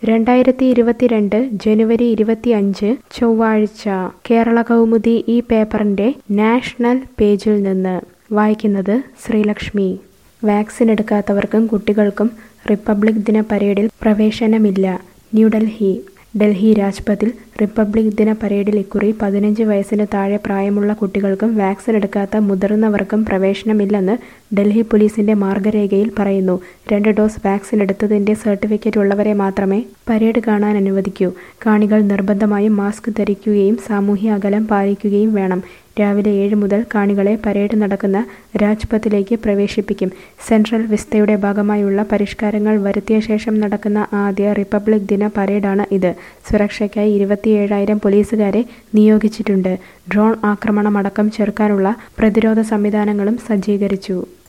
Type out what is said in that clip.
രണ്ടായിരത്തി ഇരുപത്തിരണ്ട് ജനുവരി ഇരുപത്തിയഞ്ച് ചൊവ്വാഴ്ച കേരള കൗമുദി ഈ പേപ്പറിന്റെ നാഷണൽ പേജിൽ നിന്ന് വായിക്കുന്നത് ശ്രീലക്ഷ്മി വാക്സിൻ എടുക്കാത്തവർക്കും കുട്ടികൾക്കും റിപ്പബ്ലിക് ദിന പരേഡിൽ പ്രവേശനമില്ല ന്യൂഡൽഹി ഡൽഹി രാജ്പഥിൽ റിപ്പബ്ലിക് ദിന പരേഡിൽ ഇക്കുറി പതിനഞ്ച് വയസ്സിന് താഴെ പ്രായമുള്ള കുട്ടികൾക്കും വാക്സിൻ എടുക്കാത്ത മുതിർന്നവർക്കും പ്രവേശനമില്ലെന്ന് ഡൽഹി പോലീസിന്റെ മാർഗരേഖയിൽ പറയുന്നു രണ്ട് ഡോസ് വാക്സിൻ എടുത്തതിന്റെ സർട്ടിഫിക്കറ്റ് ഉള്ളവരെ മാത്രമേ പരേഡ് കാണാൻ അനുവദിക്കൂ കാണികൾ നിർബന്ധമായും മാസ്ക് ധരിക്കുകയും സാമൂഹ്യ അകലം പാലിക്കുകയും വേണം രാവിലെ ഏഴ് മുതൽ കാണികളെ പരേഡ് നടക്കുന്ന രാജ്പഥിലേക്ക് പ്രവേശിപ്പിക്കും സെൻട്രൽ വിസ്തയുടെ ഭാഗമായുള്ള പരിഷ്കാരങ്ങൾ വരുത്തിയ ശേഷം നടക്കുന്ന ആദ്യ റിപ്പബ്ലിക് ദിന പരേഡാണ് ഇത് സുരക്ഷയ്ക്കായി ഇരുപത്തിയേഴായിരം പോലീസുകാരെ നിയോഗിച്ചിട്ടുണ്ട് ഡ്രോൺ ആക്രമണമടക്കം ചെറുക്കാനുള്ള പ്രതിരോധ സംവിധാനങ്ങളും സജ്ജീകരിച്ചു